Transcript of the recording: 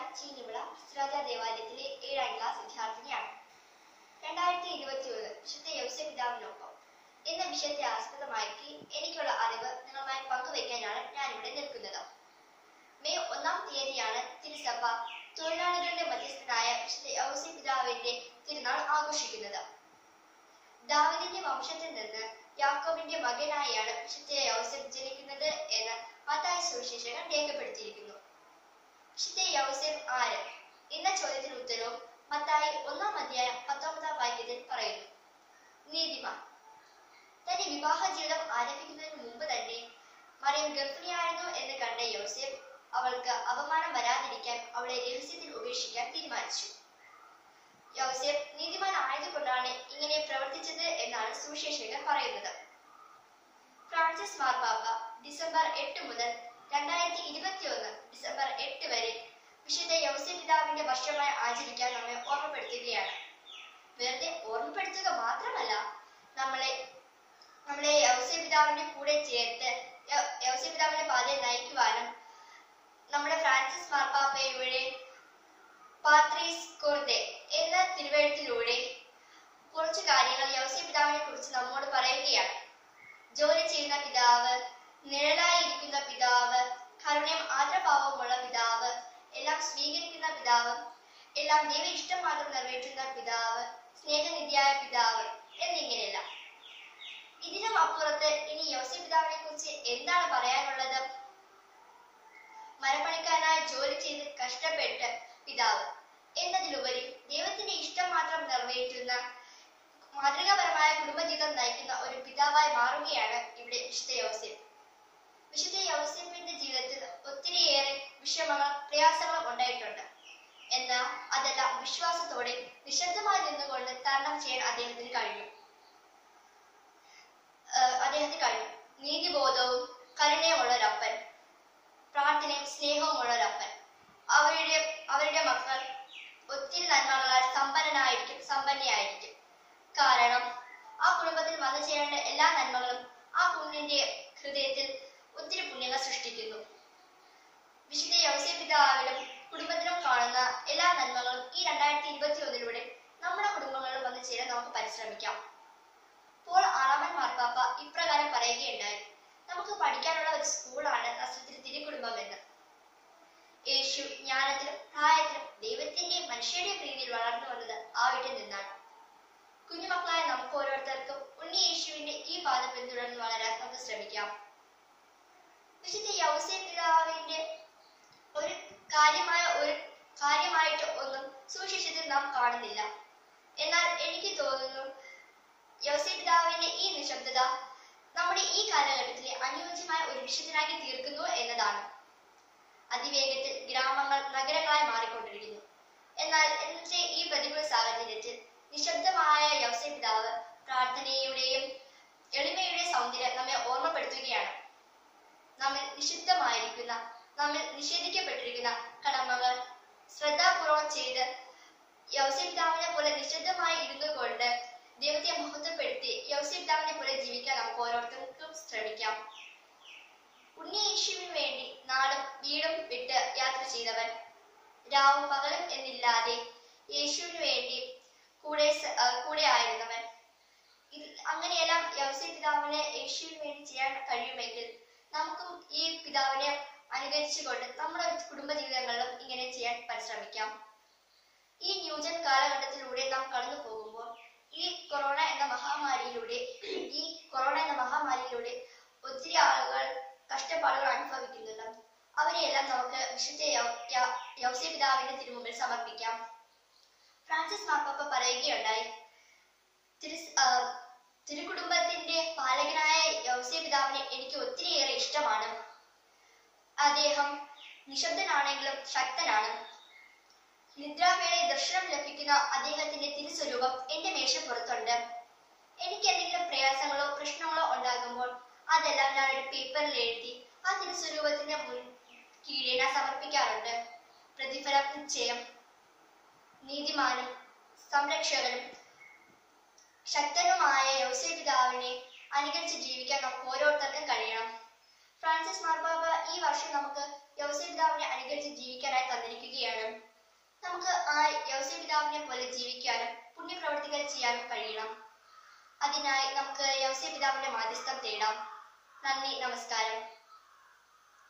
ചീനിവിള ശ്രാജ ദേവാലയത്തിലെ ഏഴാം ക്ലാസ് വിദ്യാർത്ഥിനിയാണ് രണ്ടായിരത്തി ഇരുപത്തി ഒന്ന് വിശുദ്ധ യൗസ്യ പിതാവിനൊപ്പം എന്ന വിഷയത്തെ ആസ്പദമാക്കി എനിക്കുള്ള അറിവ് നിങ്ങളുമായി പങ്കുവയ്ക്കാനാണ് ഞാനിവിടെ നിൽക്കുന്നത് മെയ് ഒന്നാം തീയതിയാണ് തിരുസഭ തൊഴിലാളികളുടെ മധ്യസ്ഥനായ വിശുദ്ധ യൗസ്യ പിതാവിന്റെ തിരുനാൾ ആഘോഷിക്കുന്നത് ദാവിദിന്റെ വംശത്തിൽ നിന്ന് യാക്കോബിന്റെ മകനായാണ് വിശുദ്ധ യൗസഫ് ജനിക്കുന്നത് എന്ന് മത്തായ സുവിശേഷകൻ രേഖപ്പെടുത്തിയിരിക്കുന്നു വിശുദ്ധ യൗസഫ് ആര് എന്ന ചോദ്യത്തിന് ഉത്തരവും മത്തായി ഒന്നാം അധ്യായം പത്തൊമ്പതാം വാക്യത്തിൽ പറയുന്നു നീതിമാൻ തന്റെ വിവാഹ ജീവിതം ആരംഭിക്കുന്നതിന് മുമ്പ് തന്നെ മറിയം ഗർഭിണിയായിരുന്നു എന്ന് കണ്ട യോസെഫ് അവൾക്ക് അപമാനം വരാതിരിക്കാൻ അവളെ രഹസ്യത്തിൽ ഉപേക്ഷിക്കാൻ തീരുമാനിച്ചു യോസെഫ് നീതിമാൻ ആയതുകൊണ്ടാണ് ഇങ്ങനെ പ്രവർത്തിച്ചത് എന്നാണ് സുവിശേഷകർ പറയുന്നത് ഫ്രാൻസിസ് മാർപ്പാപ്പ ഡിസംബർ എട്ട് മുതൽ രണ്ടായിരത്തി ഇരുപത്തി ഒന്ന് ഡിസംബർ എട്ട് വരെ വിശുദ്ധ യൗസ്യ പിതാവിന്റെ വർഷമായി ആചരിക്കാൻ നമ്മെ ഓർമ്മപ്പെടുത്തുകയാണ് വെറുതെ ഓർമ്മപ്പെടുത്തുക മാത്രമല്ല നമ്മളെ നമ്മളെ യൗസ്യ പിതാവിന്റെ കൂടെ ചേർത്ത് യ- യൗസ്യ പിതാവിന്റെ പാതയിൽ നയിക്കുവാനും നമ്മുടെ ഫ്രാൻസിസ് മാർപ്പാപ്പയുടെ പാത്രീസ് കുർദെ എന്ന തിരുവഴുത്തിലൂടെ കുറച്ചു കാര്യങ്ങൾ യൗസ്യ പിതാവിനെ കുറിച്ച് നമ്മോട് പറയുകയാണ് ജോലി ചെയ്യുന്ന പിതാവ് നിഴലായിരിക്കുന്ന പിതാവ് കരുണയും ആദ്രഭാവമുള്ള പിതാവ് എല്ലാം സ്വീകരിക്കുന്ന പിതാവ് എല്ലാം ദൈവ ഇഷ്ടം മാത്രം നിറവേറ്റുന്ന പിതാവ് സ്നേഹനിധിയായ പിതാവ് എന്നിങ്ങനെയല്ല ഇതിനും അപ്പുറത്ത് ഇനി യൗസ്യ പിതാവിനെ കുറിച്ച് എന്താണ് പറയാനുള്ളത് മരപ്പണിക്കാരനായി ജോലി ചെയ്ത് കഷ്ടപ്പെട്ട് പിതാവ് എന്നതിലുപരി ദൈവത്തിന്റെ ഇഷ്ടം മാത്രം നിറവേറ്റുന്ന മാതൃകാപരമായ കുടുംബജീവിതം നയിക്കുന്ന ഒരു പിതാവായി മാറുകയാണ് ഇവിടെ വിശുദ്ധ യോസെഫ് വിശുദ്ധ യോസെഫിന്റെ ജീവിതത്തിൽ ഒത്തിരിയേറെ വിഷമങ്ങൾ പ്രയാസങ്ങളും ഉണ്ടായിട്ടുണ്ട് എന്നാൽ അതെല്ലാം വിശ്വാസത്തോടെ നിശബ്ദമായി നിന്നുകൊണ്ട് തരണം ചെയ്യാൻ അദ്ദേഹത്തിന് കഴിഞ്ഞു ആഹ് അദ്ദേഹത്തിന് കഴിഞ്ഞു നീതിബോധവും കരുണയുമുള്ള ഒരപ്പൻ പ്രാർത്ഥനയും സ്നേഹവുമുള്ള ഒരപ്പൻ അവരുടെ അവരുടെ മക്കൾ ഒത്തിരി നന്മകളാൽ സമ്പന്നനായിരിക്കും സമ്പന്നയായിരിക്കും കാരണം ആ കുടുംബത്തിൽ വന്നു ചേരേണ്ട എല്ലാ നന്മകളും ആ കുഞ്ഞിന്റെ ഹൃദയത്തിൽ ഒത്തിരി പുണ്യങ്ങൾ സൃഷ്ടിക്കുന്നു വിശുദ്ധ യവസ്യ പിതാവിലും കുടുംബത്തിലും കാണുന്ന എല്ലാ നന്മകളും ഈ രണ്ടായിരത്തി ഇരുപത്തി ഒന്നിലൂടെ നമ്മുടെ കുടുംബങ്ങളിലും വന്നു ചേരാൻ നമുക്ക് പരിശ്രമിക്കാം പോൾ ആറാമൻ മാർപ്പാപ്പ ഇപ്രകാരം പറയുകയുണ്ടായി നമുക്ക് പഠിക്കാനുള്ള ഒരു സ്കൂളാണ് നസ്രത്തിൽ തിരുക്കുടുംബം എന്ന് യേശു ജ്ഞാനത്തിലും പ്രായത്തിലും ദൈവത്തിന്റെയും മനുഷ്യരുടെയും പ്രീതിയിൽ വളർന്നു വന്നത് ആ വീട്ടിൽ നിന്നാണ് കുഞ്ഞുമക്കളായ നമുക്ക് ഓരോരുത്തർക്കും ഉണ്ണി യേശുവിന്റെ ഈ പാത പിന്തുടർന്ന് വളരാൻ നമുക്ക് ശ്രമിക്കാം വിശുദ്ധ യൗസേ പിതാവിന്റെ ഒരു കാര്യമായ ഒരു കാര്യമായിട്ട് ഒന്നും സുവിശേഷത്തിൽ നാം കാണുന്നില്ല എന്നാൽ എനിക്ക് തോന്നുന്നു യൗസേ പിതാവിന്റെ ഈ നിശബ്ദത നമ്മുടെ ഈ കാലഘട്ടത്തിലെ അനുയോജ്യമായ ഒരു വിഷയത്തിനാക്കി തീർക്കുന്നു എന്നതാണ് അതിവേഗത്തിൽ ഗ്രാമങ്ങൾ നഗരങ്ങളായി മാറിക്കൊണ്ടിരിക്കുന്നു എന്നാൽ ഇന്നത്തെ ഈ പ്രതികൂല സാഹചര്യത്തിൽ നിശബ്ദമായ യവസ പിതാവ് പ്രാർത്ഥനയുടെയും എളിമയുടെ സൗന്ദര്യം നമ്മെ ഓർമ്മപ്പെടുത്തുകയാണ് നമ്മിൽ നിഷിദ്ധമായിരിക്കുന്ന നമ്മിൽ നിഷേധിക്കപ്പെട്ടിരിക്കുന്ന കടമകൾ ശ്രദ്ധാപൂർവം ചെയ്ത് യവസിപിതാവിനെ പോലെ നിശബ്ദമായി ഇരുന്നു കൊണ്ട് ദൈവത്തെ മഹത്വപ്പെടുത്തി യവസിപിതാവിനെ പോലെ ജീവിക്കാൻ നമുക്ക് ഓരോരുത്തർക്കും ശ്രമിക്കാം ഉണ്ണി യേശുവിന് വേണ്ടി നാടും വീടും വിട്ട് യാത്ര ചെയ്തവൻ രാവും പകലും എന്നില്ലാതെ യേശുവിന് വേണ്ടി കൂടെ സ- ആ, കൂടെ ആയിരുന്നവൻ ഇത് അങ്ങനെയെല്ലാം യവസി പിതാവിന് യേശുവിന് വേണ്ടി ചെയ്യാൻ കഴിയുമെങ്കിൽ നമുക്കും ഈ പിതാവിനെ അനുകരിച്ചുകൊണ്ട് നമ്മുടെ കുടുംബ ജീവിതങ്ങളിലും ഇങ്ങനെ ചെയ്യാൻ പരിശ്രമിക്കാം ഈ ന്യൂജൻ കാലഘട്ടത്തിലൂടെ നാം കടന്നു പോകുമ്പോൾ ഈ കൊറോണ എന്ന മഹാമാരിയിലൂടെ ഈ കൊറോണ എന്ന മഹാമാരിയിലൂടെ ഒത്തിരി ആളുകൾ കഷ്ടപ്പാടുകൾ അനുഭവിക്കുന്നുണ്ട് അവരെയെല്ലാം നമുക്ക് വിശുദ്ധ യൗ- യ- യൗസേ പിതാവിന്റെ തിരുമുമ്പിൽ സമർപ്പിക്കാം ഫ്രാൻസിസ് മാർപ്പാപ്പ പറയുകയുണ്ടായി തിരു ആ, തിരുകുടുംബത്തിന്റെ പാലകനായ യൗസേ പിതാവിനെ എനിക്ക് ഒത്തിരിയേറെ ഇഷ്ടമാണ് അദ്ദേഹം നിശബ്ദനാണെങ്കിലും ശക്തനാണ് നിദ്രാവേളയിൽ ദർശനം ലഭിക്കുന്ന അദ്ദേഹത്തിന്റെ തിരുസ്വരൂപം എന്റെ മേശപ്പുറത്തുണ്ട് എനിക്ക് എന്തെങ്കിലും പ്രയാസങ്ങളോ പ്രശ്നങ്ങളോ ഉണ്ടാകുമ്പോൾ അതെല്ലാം ഞാൻ ഒരു പേപ്പറിൽ എഴുതി ആ തിരുസ്വരൂപത്തിന്റെ മുൻ കീഴെ ഞാൻ സമർപ്പിക്കാറുണ്ട് പ്രതിഫലം നിശ്ചയം നീതിമാനും സംരക്ഷകനും ശക്തനുമായ യൗസേ പിതാവിനെ അനുകരിച്ച് ജീവിക്കാൻ നമുക്ക് ഓരോരുത്തർക്കും കഴിയണം ഫ്രാൻസിസ് മാർപ്പാപ്പ ഈ വർഷം നമുക്ക് യൗസേ പിതാവിനെ അനുകരിച്ച് ജീവിക്കാനായി തന്നിരിക്കുകയാണ് യൗസേപ്പിനെ പോലെ ജീവിക്കാനും പുണ്യപ്രവർത്തികൾ ചെയ്യാനും കഴിയണം അതിനായി നമുക്ക് യൗസേ പിതാവിന്റെ മാധ്യസ്ഥം തേടാം നന്ദി നമസ്കാരം